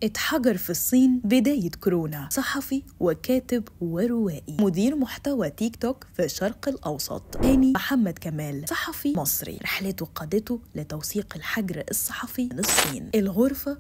اتحجر في الصين بداية كورونا صحفي وكاتب وروائي مدير محتوى تيك توك في الشرق الأوسط هاني محمد كمال صحفي مصري رحلته قادته لتوثيق الحجر الصحفي من الصين الغرفة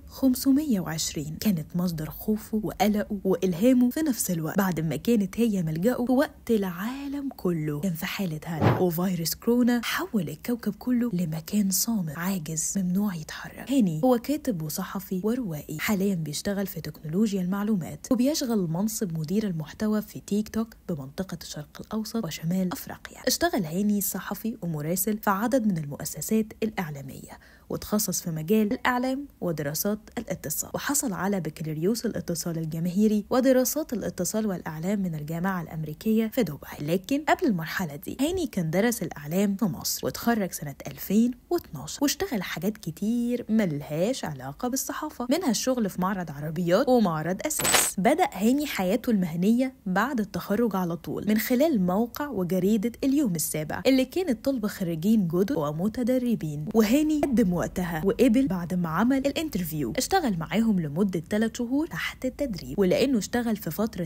520 كانت مصدر خوفه وقلقه وإلهامه في نفس الوقت بعد ما كانت هي ملجأه في وقت العالم كله كان في حالة هلع وفيروس كورونا حول الكوكب كله لمكان صامت عاجز ممنوع يتحرك هاني هو كاتب وصحفي وروائي حاليا بيشتغل في تكنولوجيا المعلومات وبيشغل منصب مدير المحتوى في تيك توك بمنطقة الشرق الأوسط وشمال أفريقيا اشتغل هاني صحفي ومراسل في عدد من المؤسسات الإعلامية وتخصص في مجال الإعلام ودراسات الاتصال وحصل على بكالوريوس الاتصال الجماهيري ودراسات الاتصال والإعلام من الجامعة الأمريكية في دبي لكن قبل المرحلة دي هاني كان درس الإعلام في مصر وتخرج سنة 2012 واشتغل حاجات كتير ملهاش علاقة بالصحافة منها الشغل في معرض عربيات ومعرض أساس بدأ هاني حياته المهنية بعد التخرج على طول من خلال موقع وجريدة اليوم السابع اللي كانت طلبة خريجين جدد ومتدربين وهاني قدم وقتها وقبل بعد ما عمل الانترفيو اشتغل معاهم لمدة 3 شهور تحت التدريب ولأنه اشتغل في فترة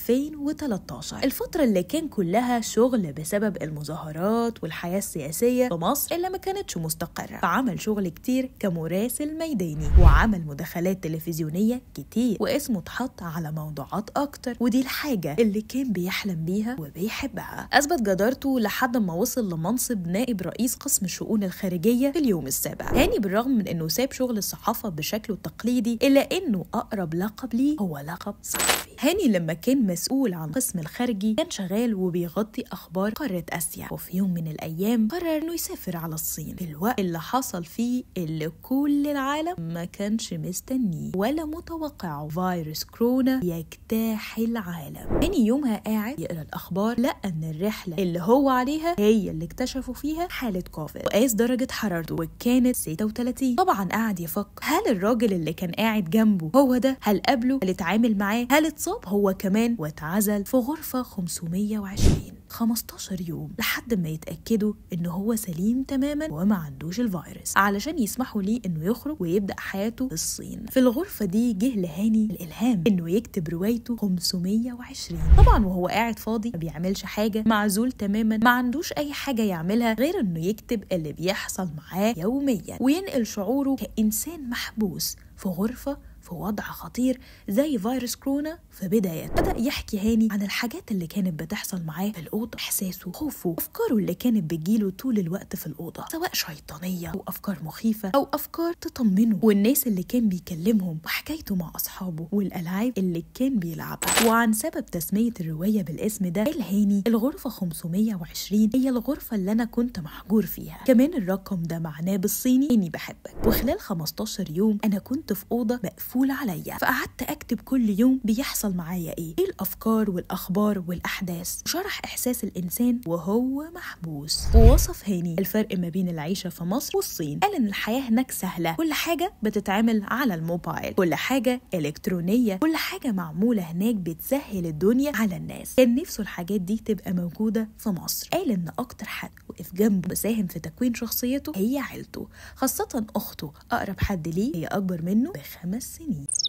2013 الفترة اللي كان كلها شغل بسبب المظاهرات والحياة السياسية في مصر اللي ما كانتش مستقرة فعمل شغل كتير كمراسل ميداني وعمل مداخلات تلفزيونية كتير واسمه اتحط على موضوعات أكتر ودي الحاجة اللي كان بيحلم بيها وبيحبها أثبت جدارته لحد ما وصل لمنصب نائب رئيس قسم الشؤون الخارجية في اليوم السابع هاني بالرغم من انه ساب شغل الصحافة بشكله التقليدي الا انه اقرب لقب ليه هو لقب صحفي هاني لما كان مسؤول عن قسم الخارجي كان شغال وبيغطي اخبار قارة اسيا وفي يوم من الايام قرر انه يسافر على الصين في الوقت اللي حصل فيه اللي كل العالم ما كانش مستنيه ولا متوقعه فيروس كورونا يجتاح العالم هاني يومها قاعد يقرا الاخبار لقى ان الرحله اللي هو عليها هي اللي اكتشفوا فيها حاله كوفيد وقاس درجه حرارته وكانت 36 طبعا قعد يفكر هل الراجل اللي كان قاعد جنبه هو ده هل قابله هل اتعامل معاه هل اتصاب هو كمان واتعزل في غرفه 520 15 يوم لحد ما يتأكدوا إن هو سليم تماما وما عندوش الفيروس علشان يسمحوا ليه إنه يخرج ويبدأ حياته في الصين في الغرفة دي جه لهاني الإلهام إنه يكتب روايته 520 طبعا وهو قاعد فاضي ما بيعملش حاجة معزول تماما ما عندوش أي حاجة يعملها غير إنه يكتب اللي بيحصل معاه يوميا وينقل شعوره كإنسان محبوس في غرفة في وضع خطير زي فيروس كورونا في بداية بدأ يحكي هاني عن الحاجات اللي كانت بتحصل معاه في الأوضة إحساسه خوفه أفكاره اللي كانت بتجيله طول الوقت في الأوضة سواء شيطانية أو أفكار مخيفة أو أفكار تطمنه والناس اللي كان بيكلمهم وحكايته مع أصحابه والألعاب اللي كان بيلعبها وعن سبب تسمية الرواية بالاسم ده قال هاني الغرفة 520 هي الغرفة اللي أنا كنت محجور فيها كمان الرقم ده معناه بالصيني إني بحبك وخلال 15 يوم أنا كنت في أوضة مقفولة عليا فقعدت أكتب كل يوم بيحصل معايا إيه إيه الأفكار والأخبار والأحداث وشرح إحساس الإنسان وهو محبوس ووصف هاني الفرق ما بين العيشة في مصر والصين قال إن الحياة هناك سهلة كل حاجة بتتعمل على الموبايل كل حاجة إلكترونية كل حاجة معمولة هناك بتسهل الدنيا على الناس كان نفسه الحاجات دي تبقى موجودة في مصر قال إن أكتر حد وقف جنبه وساهم في تكوين شخصيته هي عيلته خاصة أخته أقرب حد ليه هي أكبر منه بخمس سنين